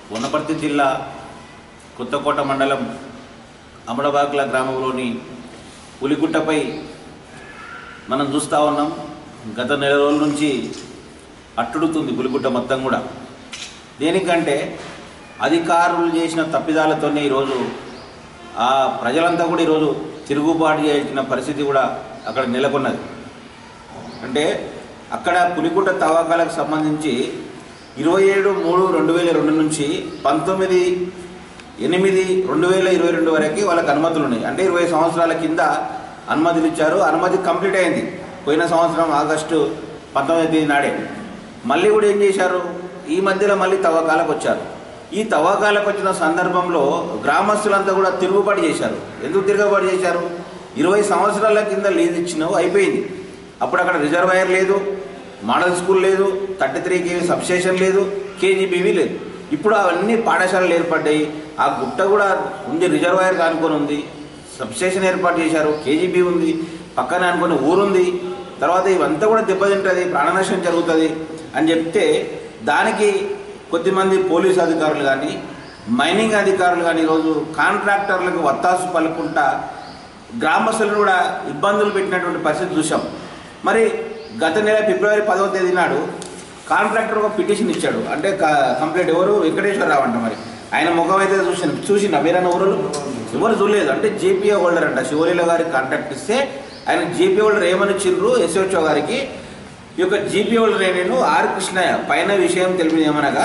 వనపర్తి జిల్లా కొత్తకోట మండలం అమడబాగ్ల గ్రామంలోని పులిగుట్టపై మనం చూస్తూ ఉన్నాం గత నెల రోజుల నుంచి అట్టుడుతుంది పులిగుట్ట మొత్తం కూడా దేనికంటే అధికారులు చేసిన తప్పిదాలతోనే ఈరోజు ఆ ప్రజలంతా కూడా ఈరోజు తిరుగుబాటు చేసిన పరిస్థితి కూడా అక్కడ నెలకొన్నది అంటే అక్కడ పులిగుట్ట తవ్వకాలకు సంబంధించి ఇరవై ఏడు మూడు రెండు వేల రెండు నుంచి పంతొమ్మిది ఎనిమిది రెండు వేల ఇరవై రెండు వరకు వాళ్ళకి అనుమతులు ఉన్నాయి అంటే ఇరవై సంవత్సరాల కింద అనుమతులు ఇచ్చారు అనుమతి కంప్లీట్ అయింది పోయిన సంవత్సరం ఆగస్టు పంతొమ్మిది తేదీ నాడే మళ్ళీ కూడా ఏం చేశారు ఈ మధ్యలో మళ్ళీ తవ్వకాలకు వచ్చారు ఈ తవ్వకాలకు వచ్చిన సందర్భంలో గ్రామస్తులంతా కూడా తిరుగుబాటు చేశారు ఎందుకు తిరుగుబాటు చేశారు ఇరవై సంవత్సరాల కింద లీజ్ ఇచ్చినావు అయిపోయింది అప్పుడు అక్కడ రిజర్వాయర్ లేదు మోడల్ స్కూల్ లేదు థర్టీ త్రీ కేవీ సబ్స్టేషన్ లేదు కేజీబీవీ లేదు ఇప్పుడు అవన్నీ పాఠశాలలు ఏర్పడ్డాయి ఆ గుట్ట కూడా ఉంది రిజర్వాయర్ కానుకొని ఉంది సబ్స్టేషన్ ఏర్పాటు చేశారు కేజీబీ ఉంది పక్కన అనుకుని ఊరుంది తర్వాత ఇవంతా కూడా దెబ్బతింటుంది ప్రాణనష్టం జరుగుతుంది అని చెప్తే దానికి కొద్దిమంది పోలీస్ అధికారులు కానీ మైనింగ్ అధికారులు కానీ ఈరోజు కాంట్రాక్టర్లకు వత్తాసు పలుకుంటా గ్రామస్తులను కూడా ఇబ్బందులు పెట్టినటువంటి పరిస్థితి చూసాం మరి గత నెల ఫిబ్రవరి పదవ తేదీ నాడు కాంట్రాక్టర్ ఒక పిటిషన్ ఇచ్చాడు అంటే క- కంప్లైంట్ ఎవరు వెంకటేశ్వరరావు అంట మరి ఆయన ముఖం అయితే చూసిన చూసిన మీరన్న ఊరు ఎవరు చూడలేదు అంటే జేపీఏ హోల్డర్ అంట శివలీల గారికి కాంట్రాక్ట్ ఇస్తే ఆయన జేపీ హోల్డర్ ఏమని ఇచ్చిండ్రు ఎస్హెచ్ఓ గారికి ఈ యొక్క జీపీ హోల్డర్ నేను ఆర్ కృష్ణయ్య పైన విషయం తెలిపింది ఏమనగా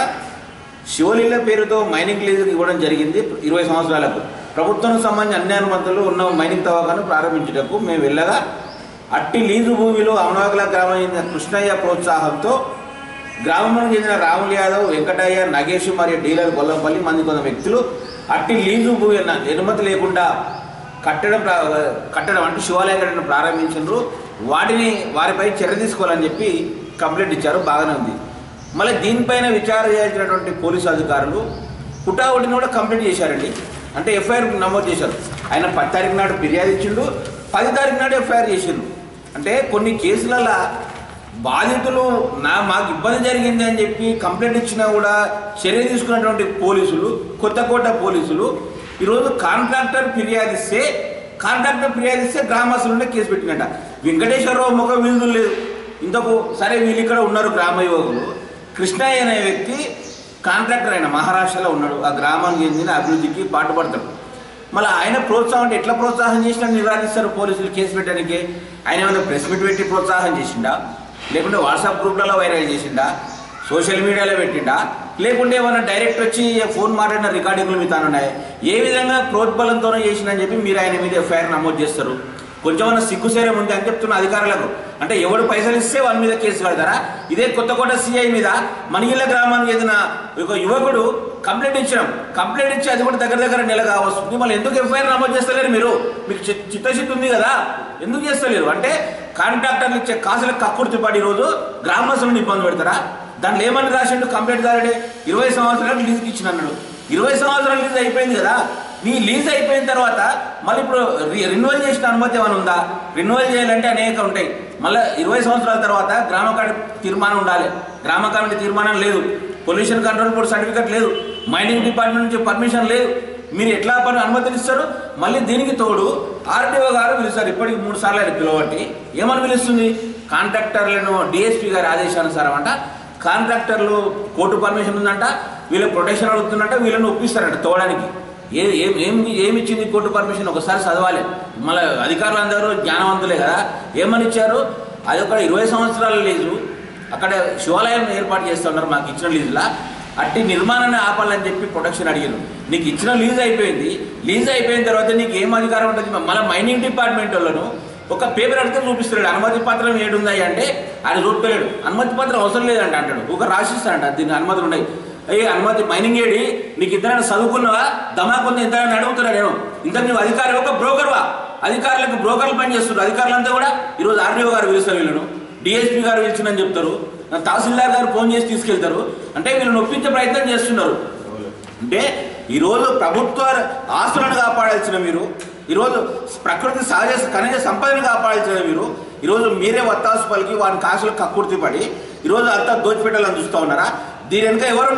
శివలీల పేరుతో మైనింగ్ లీజుకి ఇవ్వడం జరిగింది ఇరవై సంవత్సరాలకు ప్రభుత్వానికి సంబంధించి అన్ని అనుమతులు ఉన్న మైనింగ్ తవ్వకాన్ని ప్రారంభించుటకు మేము వెళ్ళగా అట్టి లీజు భూమిలో అమనవాకల గ్రామం చెందిన కృష్ణయ్య ప్రోత్సాహంతో గ్రామంలో చెందిన రాములు యాదవ్ వెంకటయ్య నగేష్ మరియు డీలర్ గొల్లంపల్లి మంది కొంత వ్యక్తులు అట్టి లీజు భూమి అన్న అనుమతి లేకుండా కట్టడం ప్రా- కట్టడం అంటే శివాలయం కట్టడం ప్రారంభించారు వాటిని వారిపై చర్య తీసుకోవాలని చెప్పి కంప్లైంట్ ఇచ్చారు బాగానే ఉంది మళ్ళీ దీనిపైన విచారణ చేయాల్సినటువంటి పోలీసు అధికారులు పుటావుడిని కూడా కంప్లైంట్ చేశారండి అంటే ఎఫ్ఐఆర్ నమోదు చేశారు ఆయన పది తారీఖు నాడు ఫిర్యాదు ఇచ్చిండు పది తారీఖు నాడు ఎఫ్ఐఆర్ చేసిండు అంటే కొన్ని కేసులలో బాధితులు నా మాకు ఇబ్బంది జరిగింది అని చెప్పి కంప్లైంట్ ఇచ్చినా కూడా చర్య తీసుకున్నటువంటి పోలీసులు కొత్తకోట పోలీసులు ఈరోజు కాంట్రాక్టర్ ఫిర్యాదు ఇస్తే కాంట్రాక్టర్ ఫిర్యాదు ఇస్తే గ్రామస్తులుండే కేసు పెట్టినట్ట వెంకటేశ్వరరావు ముఖం వీళ్ళు లేదు ఇంతకు సరే వీళ్ళు ఇక్కడ ఉన్నారు గ్రామ యువకులు కృష్ణయ్య అనే వ్యక్తి కాంట్రాక్టర్ ఆయన మహారాష్ట్రలో ఉన్నాడు ఆ గ్రామానికి చెందిన అభివృద్ధికి పాటుపడతాడు మళ్ళీ ఆయన ప్రోత్సాహం అంటే ఎట్లా ప్రోత్సాహం చేసినా నిరాధిస్తారు పోలీసులు కేసు పెట్టడానికి ఆయన ఏమైనా ప్రెస్ మీట్ పెట్టి ప్రోత్సాహం చేసిండా లేకుంటే వాట్సాప్ గ్రూప్లలో వైరల్ చేసిండా సోషల్ మీడియాలో పెట్టిండా లేకుంటే ఏమైనా డైరెక్ట్ వచ్చి ఫోన్ మాట్లాడిన రికార్డింగ్లు మీ తానున్నాయి ఏ విధంగా ప్రోద్బలంతోనే చేసిందని చెప్పి మీరు ఆయన మీద ఎఫ్ఐఆర్ నమోదు చేస్తారు కొంచెమన్నా సిగ్గుసేరం ఉంది అని చెప్తున్న అధికారులకు అంటే ఎవడు పైసలు ఇస్తే వాళ్ళ మీద కేసు కడతారా ఇదే కొత్తకోట సిఐ మీద మణిగిల్ల గ్రామానికి చెందిన ఒక యువకుడు కంప్లైంట్ ఇచ్చినాం కంప్లైంట్ ఇచ్చి అది కూడా దగ్గర దగ్గర నెల కావస్తుంది మళ్ళీ ఎందుకు ఎఫ్ఐఆర్ నమోదు చేస్తలేరు మీరు మీకు చి- చిత్తశుద్ధి ఉంది కదా ఎందుకు చేస్తలేరు అంటే కాంట్రాక్టర్లు ఇచ్చే కాసులకు కక్కుర్తి పడి ఈరోజు గ్రామస్తులను ఇబ్బంది పెడతారా దాంట్లో ఏమని రాసిండు కంప్లైంట్ దారుడే ఇరవై సంవత్సరాలు లీజుకి ఇచ్చిన అన్నాడు ఇరవై సంవత్సరాలు లీజ్ అయిపోయింది కదా నీ లీజ్ అయిపోయిన తర్వాత మళ్ళీ ఇప్పుడు రి- రెన్యువల్ చేసిన అనుమతి ఏమైనా ఉందా రెన్యువల్ చేయాలంటే అనేక ఉంటాయి మళ్ళీ ఇరవై సంవత్సరాల తర్వాత గ్రామ కమిటీ తీర్మానం ఉండాలి గ్రామ కమిటీ తీర్మానం లేదు పొల్యూషన్ కంట్రోల్ బోర్డు సర్టిఫికేట్ లేదు మైనింగ్ డిపార్ట్మెంట్ నుంచి పర్మిషన్ లేదు మీరు ఎట్లా పని అనుమతిని ఇస్తారు మళ్ళీ దీనికి తోడు ఆర్టీఓ గారు పిలుస్తారు ఇప్పటికి మూడు సార్లు ఆయన పిలవబట్టి ఏమని పిలుస్తుంది కాంట్రాక్టర్లను డిఎస్పీ గారి ఆదేశానుసారం అంట కాంట్రాక్టర్లు కోర్టు పర్మిషన్ ఉందంట వీళ్ళ ప్రొటెక్షన్ అడుగుతుందంట వీళ్ళని ఒప్పిస్తారంట తోవడానికి ఏ ఏం ఏం ఏమి ఇచ్చింది కోర్టు పర్మిషన్ ఒకసారి చదవాలి మళ్ళీ అధికారులు అందరూ జ్ఞానవంతులే కదా ఏమని ఇచ్చారు అది ఒక ఇరవై సంవత్సరాల లీజు అక్కడ శివాలయం ఏర్పాటు చేస్తున్నారు మాకు ఇచ్చిన లీజులా అట్టి నిర్మాణాన్ని ఆపాలని చెప్పి ప్రొటెక్షన్ అడిగారు నీకు ఇచ్చిన లీజ్ అయిపోయింది లీజ్ అయిపోయిన తర్వాత నీకు ఏం అధికారం ఉంటుంది మళ్ళీ మైనింగ్ డిపార్ట్మెంట్ వాళ్ళను ఒక పేపర్ అడిగితే చూపిస్తున్నాడు అనుమతి పత్రం ఏడుందా అంటే ఆయన చూపలేడు అనుమతి పత్రం అవసరం లేదంట అంటాడు ఒక రాసిస్తాడంట దీని అనుమతులు ఉన్నాయి అయ్యే అనుమతి మైనింగ్ ఏడి నీకు ఇద్దరైనా చదువుకున్నావా దమాకుంది ఇంతని అడుగుతున్నా నేను ఇంత నువ్వు అధికారి ఒక బ్రోకర్వా అధికారులకు బ్రోకర్లు పని చేస్తున్నారు అధికారులంతా కూడా ఈరోజు ఆర్డీఓ గారు పిలుస్తారు వీళ్ళను డిఎస్పీ గారు పిలిచిందని చెప్తారు తహసీల్దార్ గారు ఫోన్ చేసి తీసుకెళ్తారు అంటే వీళ్ళని ఒప్పించే ప్రయత్నం చేస్తున్నారు అంటే ఈరోజు ప్రభుత్వ ఆస్తులను కాపాడాల్సిన మీరు ఈరోజు ప్రకృతి సహజ ఖనిజ సంపదను కాపాడాల్సిన మీరు ఈరోజు మీరే వత్తాసు పలికి వారి కాసులు కక్కుర్తి పడి ఈరోజు అంతా దోచిపెట్టాలని చూస్తూ ఉన్నారా దీని వెనుక ఎవరున్నారు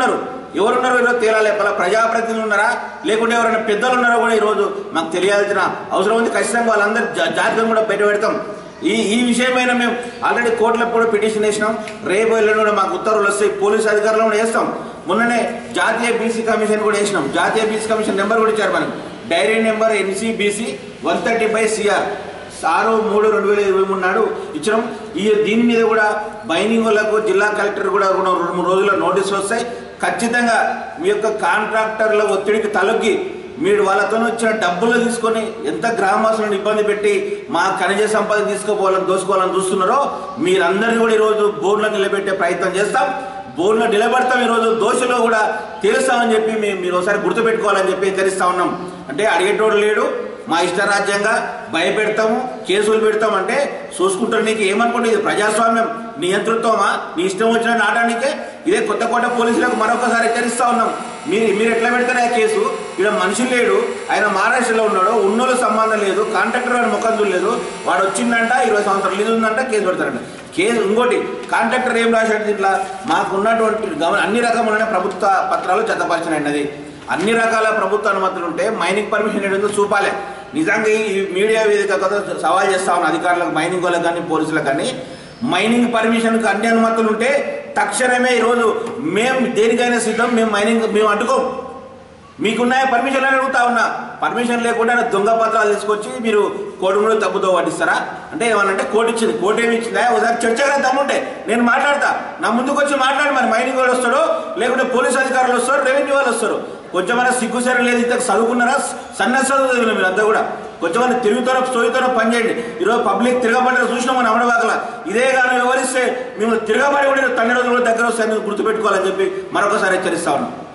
ఎవరున్నారో ఈరోజు తేలాలి పలా ప్రజాప్రతినిధులు ఉన్నారా లేకుంటే ఎవరైనా పెద్దలు ఉన్నారో కూడా ఈరోజు మాకు తెలియాల్సిన అవసరం ఉంది ఖచ్చితంగా వాళ్ళందరి జా- జాతకం కూడా బయట పెడతాం ఈ ఈ విషయమైన మేము ఆల్రెడీ కోర్టులకు కూడా పిటిషన్ వేసినాం రేపు ఎల్లుండి కూడా మాకు ఉత్తర్వులు వస్తాయి పోలీస్ అధికారులు కూడా వేస్తాం మొన్ననే జాతీయ బీసీ కమిషన్ కూడా వేసినాం జాతీయ బీసీ కమిషన్ నెంబర్ కూడా ఇచ్చారు మనకి diary number NCBC one thirty by CR ఆరు మూడు రెండు వేల ఇరవై మూడు నాడు ఇచ్చినాం ఈ దీని మీద కూడా బైనింగ్ వాళ్ళకు జిల్లా కలెక్టర్ కూడా రెండు రెండు మూడు రోజుల్లో నోటీసులు వస్తాయి ఖచ్చితంగా మీ యొక్క కాంట్రాక్టర్ల ఒత్తిడికి తలొగ్గి మీరు వాళ్ళతో వచ్చిన డబ్బులు తీసుకొని ఎంత గ్రామవాసులను ఇబ్బంది పెట్టి మా ఖనిజ సంపద తీసుకోపోవాలని దోసుకోవాలని చూస్తున్నారో మీరందరినీ కూడా ఈరోజు బోర్డులో నిలబెట్టే ప్రయత్నం చేస్తాం బోర్డులో నిలబడతాం ఈరోజు దోషులు కూడా తెలుస్తామని చెప్పి మేము మీరు ఒకసారి గుర్తుపెట్టుకోవాలని చెప్పి హెచ్చరిస్తా ఉన్నాం అంటే అడిగేటోడు లేడు మా ఇష్టరాజ్యంగా భయపెడతాము కేసులు పెడతామంటే చూసుకుంటారు నీకు ఏమనుకుంటే ఇది ప్రజాస్వామ్యం నియంతృత్వమా నీ ఇష్టం వచ్చిన నాటానికే ఇదే కొత్త కోట పోలీసులకు మరొకసారి హెచ్చరిస్తా ఉన్నాం మీరు మీరు ఎట్లా పెడతారు ఆ కేసు ఇక్కడ మనిషి లేడు ఆయన మహారాష్ట్రలో ఉన్నాడు ఉన్నోళ్ళు సంబంధం లేదు కాంట్రాక్టర్ వాడి ముఖం చూడలేదు వాడు వచ్చిందంట ఇరవై సంవత్సరాలు ఇది ఉందంట కేసు పెడతారంట కేసు ఇంకోటి కాంట్రాక్టర్ ఏం రాశాడు దీంట్లో మాకు ఉన్నటువంటి గమ- అన్ని రకములైన ప్రభుత్వ పత్రాలు జతపరిచినది అన్ని రకాల ప్రభుత్వ అనుమతులు ఉంటే మైనింగ్ పర్మిషన్ ఏంటో చూపాలి నిజంగా ఈ మీడియా వేదిక కదా సవాల్ చేస్తా ఉన్న అధికారులకు మైనింగ్ వాళ్ళకి కానీ పోలీసులకు కానీ మైనింగ్ పర్మిషన్కి అన్ని అనుమతులు ఉంటే తక్షణమే ఈరోజు మేము దేనికైనా సిద్ధం మేము మైనింగ్ మేము అడ్డుకోం మీకున్నాయ పర్మిషన్ అని అడుగుతా ఉన్నా పర్మిషన్ లేకుండా దొంగ పత్రాలు తీసుకొచ్చి మీరు కోడుములు తప్పుతో పట్టిస్తారా అంటే ఏమనంటే కోర్టు ఇచ్చింది కోర్టు ఏమి ఇచ్చిందా ఒకసారి చర్చగా దమ్ముంటే నేను మాట్లాడతా నా ముందుకు వచ్చి మాట్లాడి మరి మైనింగ్ వాళ్ళు వస్తాడు లేకుంటే పోలీస్ అధికారులు వస్తారు రెవెన్యూ వాళ్ళు వస్తారు కొంచెమైనా సిగ్గుసరి లేదు ఇంత చదువుకున్నారా సన్న చదువు మీరు అంతా కూడా కొంచెమైనా తిరుగుతారో సోయుతారో పని చేయండి ఈరోజు పబ్లిక్ తిరగబడ్డారు చూసినాం మన అమడబాకల ఇదే కానీ వివరిస్తే మేము తిరగబడి కూడా తండ్రి రోజులు కూడా దగ్గర వస్తాయని గుర్తుపెట్టుకోవాలని చెప్పి మరొకసారి హెచ్చరిస్తా ఉన్నాం